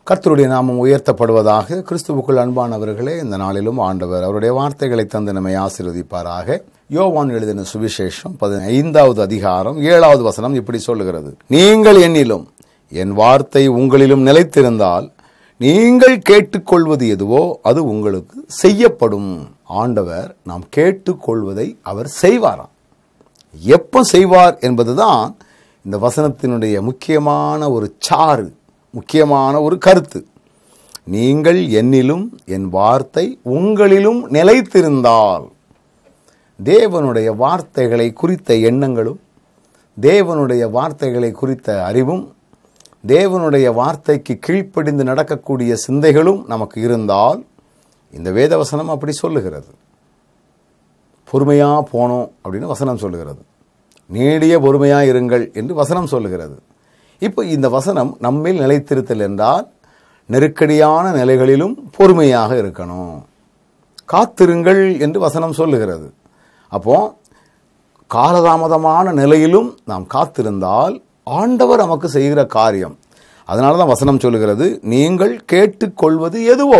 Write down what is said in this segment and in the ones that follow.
கர்த்தருடைய நாமம் உயர்த்தப்படுவதாக கிறிஸ்துவுக்குள் அன்பானவர்களே இந்த நாளிலும் ஆண்டவர் அவருடைய வார்த்தைகளை தந்து நம்மை ஆசீர்வதிப்பாராக யோவான் எழுதின சுவிசேஷம் பதினைந்தாவது அதிகாரம் ஏழாவது வசனம் இப்படி சொல்லுகிறது நீங்கள் என்னிலும் என் வார்த்தை உங்களிலும் நிலைத்திருந்தால் நீங்கள் கேட்டுக்கொள்வது எதுவோ அது உங்களுக்கு செய்யப்படும் ஆண்டவர் நாம் கேட்டுக்கொள்வதை அவர் செய்வாராம் எப்போ செய்வார் என்பதுதான் இந்த வசனத்தினுடைய முக்கியமான ஒரு சாறு முக்கியமான ஒரு கருத்து நீங்கள் என்னிலும் என் வார்த்தை உங்களிலும் நிலைத்திருந்தால் தேவனுடைய வார்த்தைகளை குறித்த எண்ணங்களும் தேவனுடைய வார்த்தைகளை குறித்த அறிவும் தேவனுடைய வார்த்தைக்கு கீழ்ப்படிந்து நடக்கக்கூடிய சிந்தைகளும் நமக்கு இருந்தால் இந்த வேதவசனம் அப்படி சொல்லுகிறது பொறுமையாக போனோம் அப்படின்னு வசனம் சொல்லுகிறது நீடிய பொறுமையாக இருங்கள் என்று வசனம் சொல்லுகிறது இப்போ இந்த வசனம் நம்மில் நிலைத்திருத்தல் என்றால் நெருக்கடியான நிலைகளிலும் பொறுமையாக இருக்கணும் காத்திருங்கள் என்று வசனம் சொல்லுகிறது அப்போ காலதாமதமான நிலையிலும் நாம் காத்திருந்தால் ஆண்டவர் நமக்கு செய்கிற காரியம் அதனால தான் வசனம் சொல்லுகிறது நீங்கள் கேட்டுக்கொள்வது எதுவோ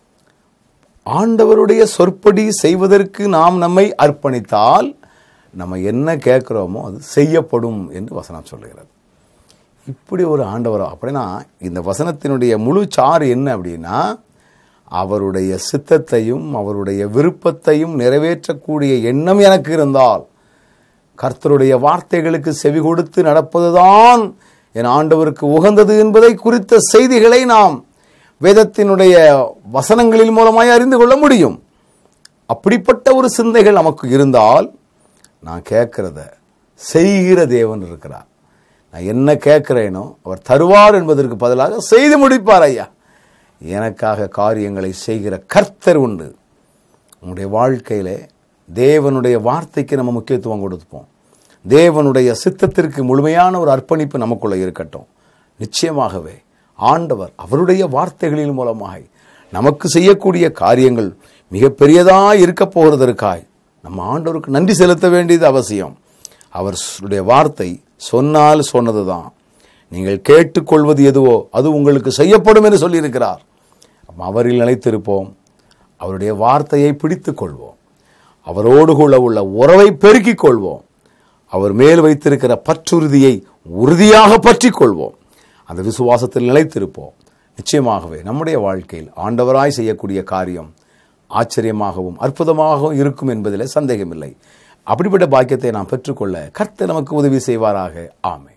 ஆண்டவருடைய சொற்படி செய்வதற்கு நாம் நம்மை அர்ப்பணித்தால் நம்ம என்ன கேட்குறோமோ அது செய்யப்படும் என்று வசனம் சொல்லுகிறது இப்படி ஒரு ஆண்டவர் அப்படின்னா இந்த வசனத்தினுடைய முழு சாறு என்ன அப்படின்னா அவருடைய சித்தத்தையும் அவருடைய விருப்பத்தையும் நிறைவேற்றக்கூடிய எண்ணம் எனக்கு இருந்தால் கர்த்தருடைய வார்த்தைகளுக்கு செவி கொடுத்து நடப்பதுதான் என் ஆண்டவருக்கு உகந்தது என்பதை குறித்த செய்திகளை நாம் வேதத்தினுடைய வசனங்களின் மூலமாய் அறிந்து கொள்ள முடியும் அப்படிப்பட்ட ஒரு சிந்தைகள் நமக்கு இருந்தால் நான் கேட்கிறத செய்கிற தேவன் இருக்கிறார் நான் என்ன கேட்கிறேனோ அவர் தருவார் என்பதற்கு பதிலாக செய்து முடிப்பார் ஐயா எனக்காக காரியங்களை செய்கிற கர்த்தர் உண்டு உங்களுடைய வாழ்க்கையிலே தேவனுடைய வார்த்தைக்கு நம்ம முக்கியத்துவம் கொடுப்போம் தேவனுடைய சித்தத்திற்கு முழுமையான ஒரு அர்ப்பணிப்பு நமக்குள்ள இருக்கட்டும் நிச்சயமாகவே ஆண்டவர் அவருடைய வார்த்தைகளின் மூலமாக நமக்கு செய்யக்கூடிய காரியங்கள் மிக பெரியதாக இருக்க போகிறதற்காய் நம்ம ஆண்டவருக்கு நன்றி செலுத்த வேண்டியது அவசியம் அவருடைய வார்த்தை சொன்னால் சொன்னதுதான் நீங்கள் கேட்டுக்கொள்வது எதுவோ அது உங்களுக்கு செய்யப்படும் என்று சொல்லியிருக்கிறார் அவரில் நிலைத்திருப்போம் அவருடைய வார்த்தையை பிடித்துக் கொள்வோம் அவரோடு கூட உள்ள உறவை பெருக்கிக் கொள்வோம் அவர் மேல் வைத்திருக்கிற பற்றுறுதியை உறுதியாக பற்றிக் கொள்வோம் அந்த விசுவாசத்தில் நிலைத்திருப்போம் நிச்சயமாகவே நம்முடைய வாழ்க்கையில் ஆண்டவராய் செய்யக்கூடிய காரியம் ஆச்சரியமாகவும் அற்புதமாகவும் இருக்கும் என்பதில் சந்தேகமில்லை அப்படிப்பட்ட பாக்கியத்தை நாம் பெற்றுக்கொள்ள கர்த்தர் நமக்கு உதவி செய்வாராக ஆமே